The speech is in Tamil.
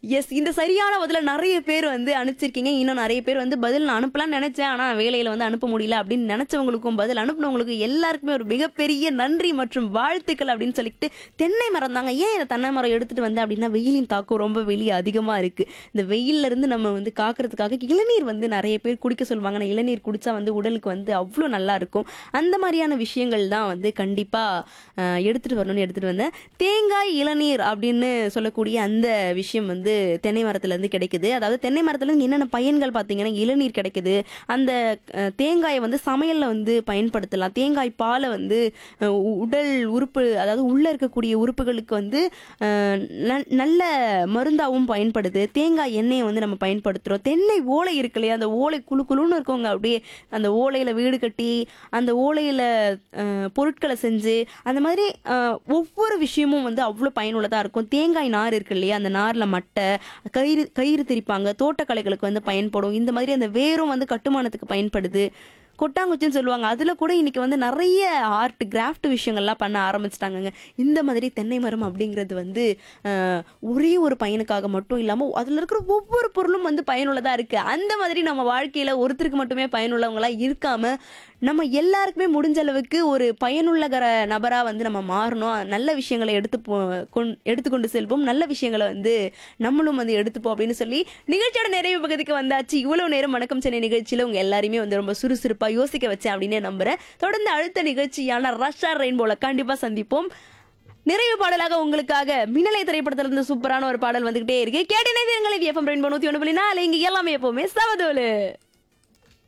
எஸ் இந்த சரியான பதில நிறைய பேர் வந்து அனுப்பிச்சிருக்கீங்க இன்னும் நிறைய பேர் வந்து பதில் நான் அனுப்பலாம்னு நினைச்சேன் ஆனா வேலையில வந்து அனுப்ப முடியல அப்படின்னு நினைச்சவங்களுக்கும் பதில் அனுப்புனவங்களுக்கு எல்லாருக்குமே ஒரு மிகப்பெரிய நன்றி மற்றும் வாழ்த்துக்கள் அப்படின்னு சொல்லிட்டு தென்னை மரம் தாங்க ஏன் இந்த தென்னை மரம் எடுத்துட்டு வந்தேன் அப்படின்னா வெயிலின் தாக்கம் ரொம்ப வெளியே அதிகமா இருக்கு இந்த வெயில்ல இருந்து நம்ம வந்து காக்கிறதுக்காக இளநீர் வந்து நிறைய பேர் குடிக்க சொல்லுவாங்க ஆனா இளநீர் குடிச்சா வந்து உடலுக்கு வந்து அவ்வளோ நல்லா இருக்கும் அந்த மாதிரியான விஷயங்கள் தான் வந்து கண்டிப்பா அஹ், எடுத்துட்டு வரணும்னு எடுத்துட்டு வந்தேன் தேங்காய் இளநீர் அப்படின்னு சொல்லக்கூடிய அந்த விஷயம் வந்து தென்னை மரத்துல இருந்து கிடைக்குது அதாவது தென்னை மரத்துல இருந்து என்னென்ன பயன்கள் பார்த்தீங்கன்னா இளநீர் கிடைக்குது அந்த அஹ், தேங்காயை வந்து சமையல்ல வந்து பயன்படுத்தலாம் தேங்காய் பாலை வந்து அஹ், உ- உடல் உறுப்பு அதாவது உள்ள இருக்கக்கூடிய உறுப்புகளுக்கு வந்து அஹ், நல்- நல்ல மருந்தாகவும் பயன்படுது தேங்காய் எண்ணெயை வந்து நம்ம பயன்படுத்துறோம் தென்னை ஓலை இருக்கு இல்லையா அந்த ஓலை குழு குழுன்னு இருக்கவங்க அப்படியே அந்த ஓலையில வீடு கட்டி அந்த ஓலையில அஹ், பொருட்களை செஞ்சு அந்த மாதிரி அஹ், ஒவ்வொரு விஷயமும் வந்து அவ்வளோ பயனுள்ளதா இருக்கும் தேங்காய் நார் இருக்கு இல்லையா அந்த நார்ல மட்டை கயிறு கயிறு திரிப்பாங்க தோட்டக்கலைகளுக்கு வந்து பயன்படும் இந்த மாதிரி அந்த வேரும் வந்து கட்டுமானத்துக்கு பயன்படுது கொட்டாங்குச்சின்னு சொல்லுவாங்க அதுல கூட இன்னைக்கு வந்து நிறைய ஆர்ட் கிராஃப்ட் விஷயங்கள்லாம் பண்ண ஆரம்பிச்சிட்டாங்கங்க இந்த மாதிரி தென்னை மரம் அப்படிங்கிறது வந்து அஹ், ஒரே ஒரு பயனுக்காக மட்டும் இல்லாம அதுல இருக்கிற ஒவ்வொரு பொருளும் வந்து பயனுள்ளதா இருக்கு அந்த மாதிரி நம்ம வாழ்க்கையில ஒருத்தருக்கு மட்டுமே பயனுள்ளவங்களா இருக்காம நம்ம எல்லாருக்குமே முடிஞ்ச அளவுக்கு ஒரு பயனுள்ளகர நபரா வந்து நம்ம மாறணும் நல்ல விஷயங்களை எடுத்து போ கொண்- எடுத்துக்கொண்டு செல்வோம் நல்ல விஷயங்களை வந்து நம்மளும் வந்து எடுத்துப்போம் அப்படின்னு சொல்லி நிகழ்ச்சியோட நிறைவு பகுதிக்கு வந்தாச்சு இவ்வளவு நேரம் வணக்கம் சென்னை நிகழ்ச்சியில உங்க எல்லாரையுமே வந்து ரொம்ப சுறுசுறுப்பா யோசிக்க வச்சேன் அப்படின்னு நம்புறேன் தொடர்ந்து அடுத்த நிகழ்ச்சியான ரஷ்யா ரெயின்போல கண்டிப்பா சந்திப்போம் நிறைவு பாடலாக உங்களுக்காக மின்னலை திரைப்படத்துல இருந்து சூப்பரான ஒரு பாடல் வந்துகிட்டே இருக்கு கேட்டினை எஃப்எம் ரெயின்போ நூத்தி ஒன்று புள்ளி நாலு இங்க எல்லாமே எப்பவுமே சவதோலு